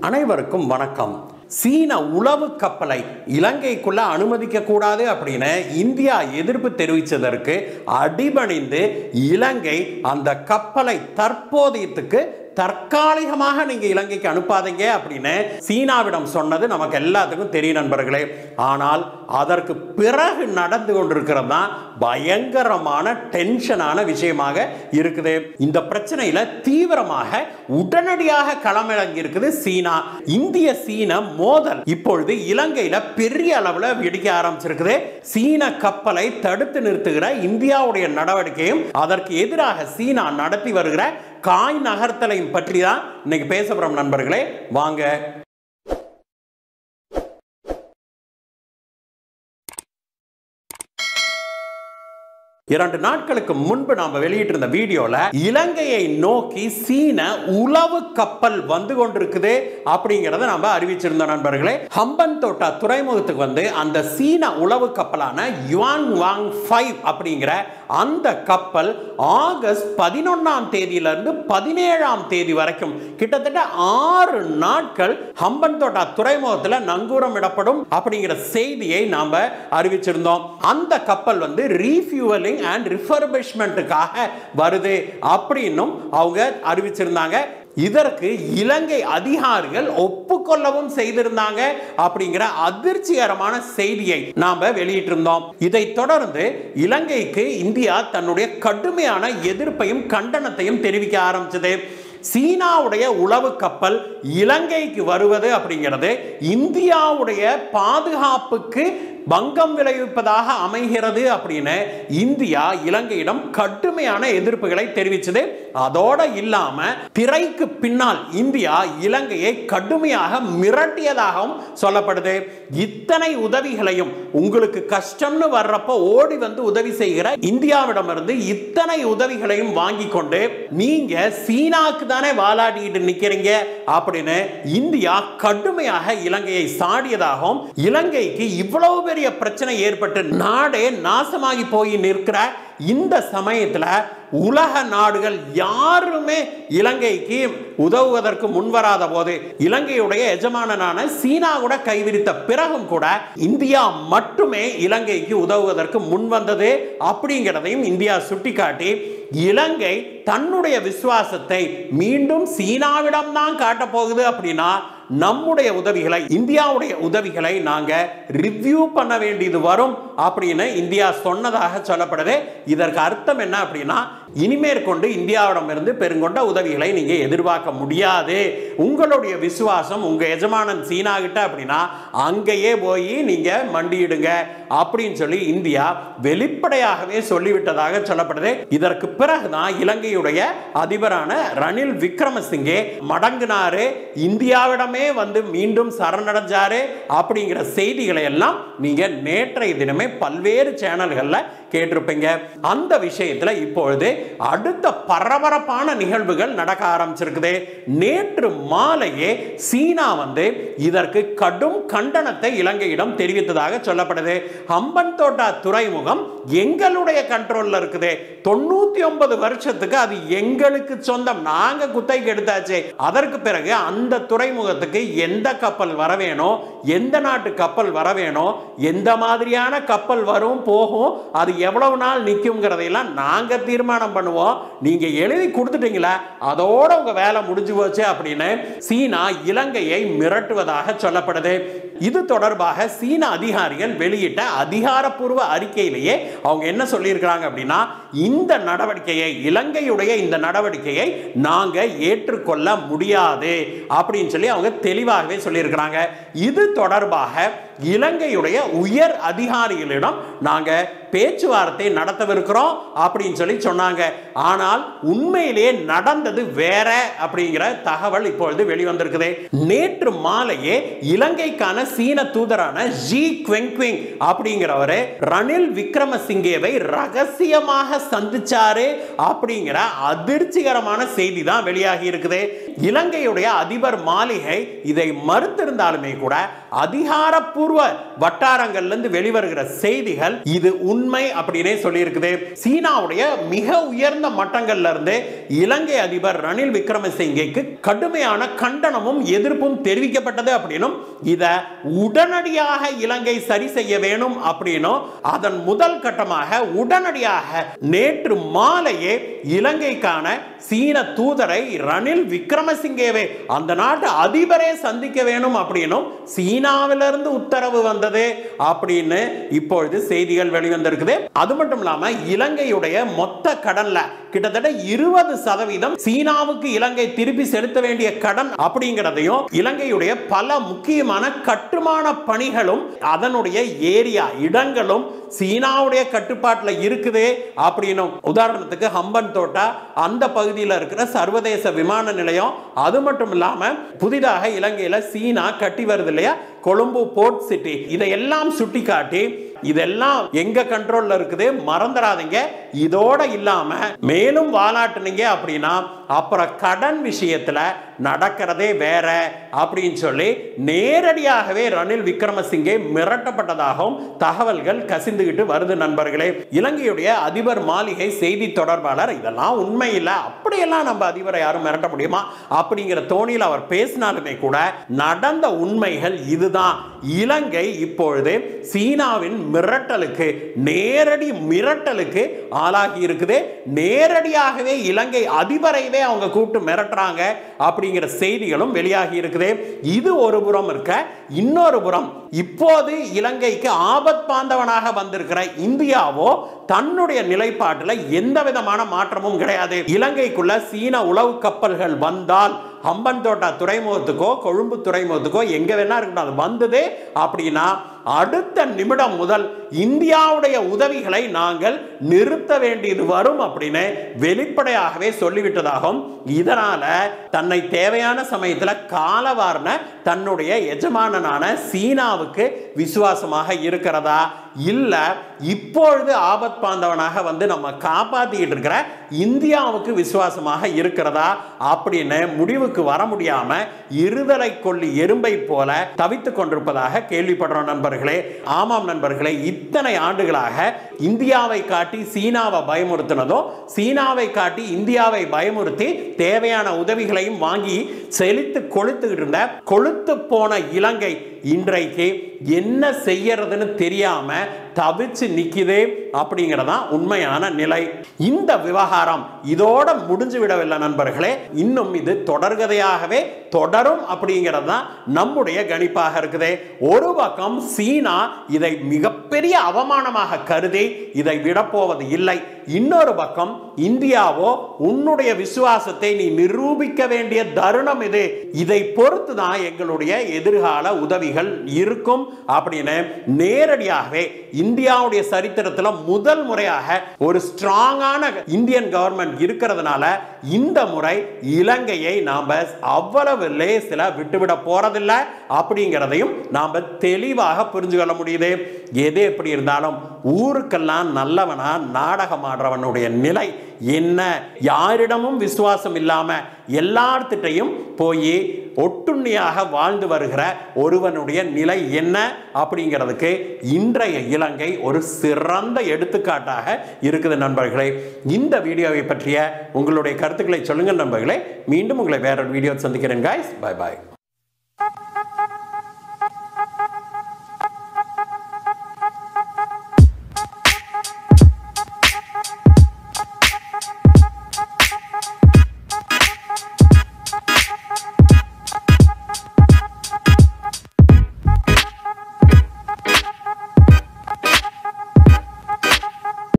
அனைவருக்கும் வணக்கம் சீன உளவு கப்பலை இலங்கைக்குள்ள அனுமதிக்க கூடாது அப்படின்னு இந்தியா எதிர்ப்பு தெரிவித்ததற்கு அடிபணிந்து இலங்கை அந்த கப்பலை தற்போதையத்துக்கு தற்காலிகமாக நீங்க இலங்கைக்கு அனுப்பாதீங்க அப்படின்னு சீனாவிடம் சொன்னது நமக்கு எல்லாத்துக்கும் தெரியும் நண்பர்களே ஆனால் அதற்கு பிறகு நடந்து கொண்டிருக்கிறது தான் பயங்கரமான டென்ஷனான விஷயமாக இருக்குது இந்த பிரச்சனையில தீவிரமாக உடனடியாக களமிறங்கி இருக்குது சீனா இந்திய சீன மோதல் இப்பொழுது இலங்கையில பெரிய அளவுல வெடிக்க ஆரம்பிச்சிருக்குது சீன கப்பலை தடுத்து நிறுத்துகிற இந்தியாவுடைய நடவடிக்கையும் அதற்கு எதிராக சீனா நடத்தி வருகிற காய் நகர்த்தலையும் பற்றி தான் இன்னைக்கு பேச போறோம் நண்பர்களே வாங்க இரண்டு நாட்களுக்கு முன்பு நாம வெளியிட்டிருந்த வீடியோல இலங்கையை நோக்கி சீன உளவு கப்பல் வந்து கொண்டிருக்குது அப்படிங்கறத நம்ம அறிவிச்சிருந்தோம் நண்பர்களே ஹம்பன் தோட்டா துறைமுகத்துக்கு வந்து அந்த சீன உளவு கப்பலான யுவான் வாங் ஃபைவ் அப்படிங்கிற அந்த கப்பல் ஆகஸ்ட் பதினொன்னாம் தேதியிலிருந்து பதினேழாம் தேதி வரைக்கும் கிட்டத்தட்ட ஆறு நாட்கள் ஹம்பன் தோட்டா துறைமுகத்தில் நங்கூரம் இடப்படும் அப்படிங்கிற செய்தியை நாம அறிவிச்சிருந்தோம் அந்த கப்பல் வந்து ரீஃபியூவலிங் அண்ட் ரிஃபர்பிஷ்மெண்ட்டுக்காக வருது அப்படின்னும் அவங்க அறிவிச்சிருந்தாங்க இதற்கு இலங்கை அதிகாரிகள் ஒப்புக்கொள்ளவும் செய்திருந்தாங்க அப்படிங்கிற அதிர்ச்சிகரமான செய்தியை நாம வெளியிட்டிருந்தோம் இதை தொடர்ந்து இலங்கைக்கு இந்தியா தன்னுடைய கடுமையான எதிர்ப்பையும் கண்டனத்தையும் தெரிவிக்க ஆரம்பிச்சது சீனாவுடைய உளவு கப்பல் இலங்கைக்கு வருவது அப்படிங்கிறது இந்தியாவுடைய பாதுகாப்புக்கு பங்கம் விளைவிப்பதாக அமைகிறது அப்படின்னு இந்தியா இலங்கையிடம் கடுமையான எதிர்ப்புகளை தெரிவித்தது அதோட இல்லாம திரைக்கு பின்னால் இந்தியா இலங்கையை கடுமையாக மிரட்டியதாகவும் சொல்லப்படுது இத்தனை உதவிகளையும் உங்களுக்கு கஷ்டம்னு வர்றப்போ ஓடி வந்து உதவி செய்கிற இந்தியாவிடமிருந்து இத்தனை உதவிகளையும் வாங்கி கொண்டு நீங்க சீனாக்கு தானே வாலாடிட்டு நிக்கிறீங்க அப்படின்னு இந்தியா கடுமையாக இலங்கையை சாடியதாகவும் இலங்கைக்கு இவ்வளவு பெரிய பிரச்சனை ஏற்பட்டு நாடே நாசமாகி போய் நிற்கிற இந்த சமயத்தில் உலக நாடுகள் யாருமே இலங்கைக்கு உதவுவதற்கு முன்வராத போது இலங்கையுடைய எஜமானனான சீனா கூட கைவிரித்த பிறகும் கூட இந்தியா மட்டுமே இலங்கைக்கு உதவுவதற்கு முன்வந்தது அப்படிங்கிறதையும் இந்தியா சுட்டிக்காட்டி இலங்கை தன்னுடைய விசுவாசத்தை மீண்டும் சீனாவிடம் தான் காட்டப் போகுது அப்படின்னா நம்முடைய உதவிகளை இந்தியாவுடைய உதவிகளை நாங்க ரிவ்யூ பண்ண வேண்டியது வரும் அப்படின்னு இந்தியா சொன்னதாக சொல்லப்படுது இதற்கு அர்த்தம் என்ன அப்படின்னா இனிமேற்கொண்டு இந்தியாவிடம் இருந்து பெருங்கொண்ட உதவிகளை நீங்க எதிர்பார்க்க முடியாது உங்களுடைய விசுவாசம் உங்க எஜமானன் சீனா கிட்ட அப்படின்னா அங்கேயே போய் நீங்க மண்டியிடுங்க அப்படின்னு சொல்லி இந்தியா வெளிப்படையாகவே சொல்லிவிட்டதாக சொல்லப்படுது இதற்கு பிறகுதான் இலங்கையுடைய அதிபரான ரணில் விக்ரமசிங்கே மடங்கினாரு இந்தியாவிடமே வந்து மீண்டும் சரணடைஞ்சாரு அப்படிங்கிற செய்திகளை எல்லாம் நீங்க நேற்றைய தினமே பல்வேறு சேனல்கள்ல கேட்டிருப்பீங்க அந்த விஷயத்துல இப்பொழுது அடுத்த பரபரப்பான நிகழ்வுகள் நடக்க ஆரம்பிச்சிருக்குது நேற்று மாலையே சீனா வந்து இதற்கு கடும் கண்டனத்தை இலங்கையிடம் தெரிவித்ததாக சொல்லப்படுது ஹம்பன் தோட்டா துறைமுகம் எங்களுடைய கண்ட்ரோல்ல இருக்குது தொண்ணூத்தி ஒன்பது வருஷத்துக்கு அது எங்களுக்கு சொந்தம் நாங்க குத்தைக்கு எடுத்தாச்சு அதற்கு பிறகு அந்த துறைமுகத்துக்கு எந்த கப்பல் வர வேணும் எந்த நாட்டு கப்பல் வர வேணும் எந்த மாதிரியான கப்பல் வரும் போகும் அது எவ்வளவு நாள் நிற்குங்கிறதையெல்லாம் நாங்க தீர்மானம் பண்ணுவோம் நீங்க எழுதி கொடுத்துட்டீங்களா அதோட உங்க வேலை முடிஞ்சு போச்சு அப்படின்னு சீனா இலங்கையை மிரட்டுவதாக சொல்லப்படுது இது தொடர்பாக சீன அதிகாரிகள் வெளியிட்ட அதிகாரப்பூர்வ அறிக்கையிலேயே அவங்க என்ன சொல்லியிருக்கிறாங்க அப்படின்னா இந்த நடவடிக்கையை இலங்கையுடைய இந்த நடவடிக்கையை நாங்க ஏற்றுக்கொள்ள முடியாது அப்படின்னு சொல்லி அவங்க தெளிவாகவே சொல்லியிருக்கிறாங்க இது தொடர்பாக இலங்கையுடைய உயர் அதிகாரிகளிடம் நாங்க பேச்சுவார்த்தை நடத்தவிருக்கிறோம் அப்படின்னு சொல்லி சொன்னாங்க ஆனால் உண்மையிலேயே நடந்தது வேற அப்படிங்கிற தகவல் இப்பொழுது வெளிவந்திருக்குது நேற்று மாலையே இலங்கைக்கான சீன தூதரான ஜி குவெங்க்விங் அப்படிங்கிறவரு ரணில் விக்ரமசிங்கேவை ரகசியமாக சந்திச்சாரு அப்படிங்கிற அதிர்ச்சிகரமான செய்தி தான் வெளியாகி இருக்குது இலங்கையுடைய அதிபர் மாளிகை இதை மறுத்திருந்தாலுமே கூட அதிகாரப்பூர்வ வட்டாரங்கள்ல இருந்து வெளிவருகிற செய்திகள் இது உண்மை அப்படின்னே சொல்லியிருக்குது சீனாவுடைய மிக உயர்ந்த மட்டங்கள்ல இருந்து இலங்கை அதிபர் ரணில் விக்ரமசிங்கேக்கு கடுமையான கண்டனமும் எதிர்ப்பும் தெரிவிக்கப்பட்டது அப்படின்னும் இத உடனடியாக இலங்கை சரி செய்ய வேணும் அப்படின்னும் அதன் முதல் கட்டமாக உடனடியாக நேற்று மாலையே இலங்கைக்கான சீன தூதரை ரணில் விக்ரமசிங்கேவே அந்த நாட்டு அதிபரே சந்திக்க வேணும் அப்படின்னும் சீனாவிலிருந்து உத்தரவு வந்தது அப்படின்னு இப்பொழுது செய்திகள் வெளிவந்திருக்குது அது மட்டும் இல்லாம இலங்கையுடைய மொத்த கடன்ல கிட்டத்தட்ட இருபது சதவீதம் சீனாவுக்கு இலங்கை திருப்பி செலுத்த வேண்டிய கடன் அப்படிங்கிறதையும் இலங்கையுடைய பல முக்கியமான கட்டுமான பணிகளும் அதனுடைய ஏரியா இடங்களும் சீனாவுடைய கட்டுப்பாட்டில் இருக்குது அப்படின்னும் உதாரணத்துக்கு ஹம்பன் தோட்டா அந்த பகுதியில் இருக்கிற சர்வதேச விமான நிலையம் அது மட்டும் இல்லாம புதிதாக இலங்கையில சீனா கட்டி வருது இல்லையா கொழும்பு போர்ட் சிட்டி இதையெல்லாம் சுட்டி காட்டி இதெல்லாம் எங்க கண்ட்ரோல்ல இருக்குது மறந்துடாதீங்க இதோட இல்லாம மேலும் வாலாட்டுனீங்க அப்படின்னா அப்புறம் கடன் விஷயத்துல நடக்கிறதே வேற அப்படின்னு சொல்லி நேரடியாகவே ரணில் விக்ரமசிங்கே மிரட்டப்பட்டதாகவும் தகவல்கள் கசிந்துகிட்டு வருது நண்பர்களே இலங்கையுடைய அதிபர் மாளிகை செய்தி தொடர்பாளர் இதெல்லாம் உண்மை இல்லை அப்படியெல்லாம் நம்ம அதிபரை யாரும் மிரட்ட முடியுமா அப்படிங்கிற தோணியில் அவர் பேசினாலுமே கூட நடந்த உண்மைகள் இதுதான் இலங்கை இப்பொழுது சீனாவின் மிரட்டலுக்கு நேரடி மிரட்டலுக்கு ஆளாகி இருக்குது நேரடியாகவே இலங்கை அதிபரைவே அவங்க கூப்பிட்டு மிரட்டுறாங்க அப்படிங்கிற செய்திகளும் வெளியாகி இருக்குது இது ஒரு புறம் இருக்க இன்னொரு புறம் இப்போது இலங்கைக்கு ஆபத் பாந்தவனாக வந்திருக்கிற இந்தியாவோ தன்னுடைய நிலைப்பாட்டில் எந்த விதமான மாற்றமும் கிடையாது இலங்கைக்குள்ள சீன உளவு கப்பல்கள் வந்தால் ஹம்பன் தோட்டா துறைமுகத்துக்கோ கொழும்பு துறைமுகத்துக்கோ எங்க வேணா இருக்கட்டும் அது வந்தது அப்படின்னா அடுத்த நிமிடம் முதல் இந்தியாவுடைய உதவிகளை நாங்கள் நிறுத்த வேண்டியது வரும் அப்படின்னு வெளிப்படையாகவே சொல்லிவிட்டதாகவும் இதனால தன்னை தேவையான சமயத்தில் காலவார்ன தன்னுடைய எஜமானனான சீனாவுக்கு விசுவாசமாக இருக்கிறதா இல்ல இப்பொழுது ஆபத் பாந்தவனாக வந்து நம்ம காப்பாத்திக்கிட்டு இருக்கிற இந்தியாவுக்கு விசுவாசமாக இருக்கிறதா அப்படின்னு முடிவுக்கு வர முடியாம இருதலை கொல்லி எறும்பை போல தவித்துக் கொண்டிருப்பதாக கேள்விப்படுறோம் நண்பர்களே ஆமாம் நண்பர்களே இத்தனை ஆண்டுகளாக இந்தியாவை காட்டி சீனாவை பயமுறுத்தினதும் சீனாவை காட்டி இந்தியாவை பயமுறுத்தி தேவையான உதவிகளையும் வாங்கி செழித்து கொளுத்துக்கிட்டு இருந்த கொளுத்து போன இலங்கை இன்றைக்கு என்ன செய்யறதுன்னு தெரியாம தவிச்சு நிக்குது அப்படிங்கறதான் உண்மையான நிலை இந்த விவகாரம் இதோட முடிஞ்சு விடவில்லை நண்பர்களே இன்னும் இது தொடர்கதையாகவே தொடரும் அப்படிங்கிறது தான் நம்முடைய கணிப்பாக இருக்குது ஒரு பக்கம் சீனா இதை மிகப்பெரிய அவமானமாக கருதி இதை விடப்போவது இல்லை இன்னொரு பக்கம் இந்தியாவோ உன்னுடைய விசுவாசத்தை நீ நிரூபிக்க வேண்டிய தருணம் இது இதை பொறுத்து தான் எங்களுடைய எதிர்கால உதவிகள் இருக்கும் அப்படின்னு நேரடியாகவே இந்தியாவுடைய சரித்திரத்தில் முதல் முறையாக ஒரு ஸ்ட்ராங்கான இந்தியன் கவர்மெண்ட் இருக்கிறதுனால இந்த முறை இலங்கையை நாம் அவ்வளவு லேசில் விட்டுவிட போறதில்லை அப்படிங்கிறதையும் நாம் தெளிவாக புரிஞ்சு கொள்ள முடியுது எது எப்படி இருந்தாலும் ஊருக்கெல்லாம் நல்லவனா நாடகம் ஆடுறவனுடைய நிலை என்ன யாரிடமும் விசுவாசம் இல்லாம எல்லார்த்திட்டையும் போய் ஒட்டுண்ணியாக வாழ்ந்து வருகிற ஒருவனுடைய நிலை என்ன அப்படிங்கிறதுக்கு இன்றைய இலங்கை ஒரு சிறந்த எடுத்துக்காட்டாக இருக்குது நண்பர்களே இந்த வீடியோவை பற்றிய உங்களுடைய கருத்துக்களை சொல்லுங்கள் நண்பர்களே மீண்டும் உங்களை வேற வீடியோ சந்திக்கிறேன் காய்ஸ் பை பாய்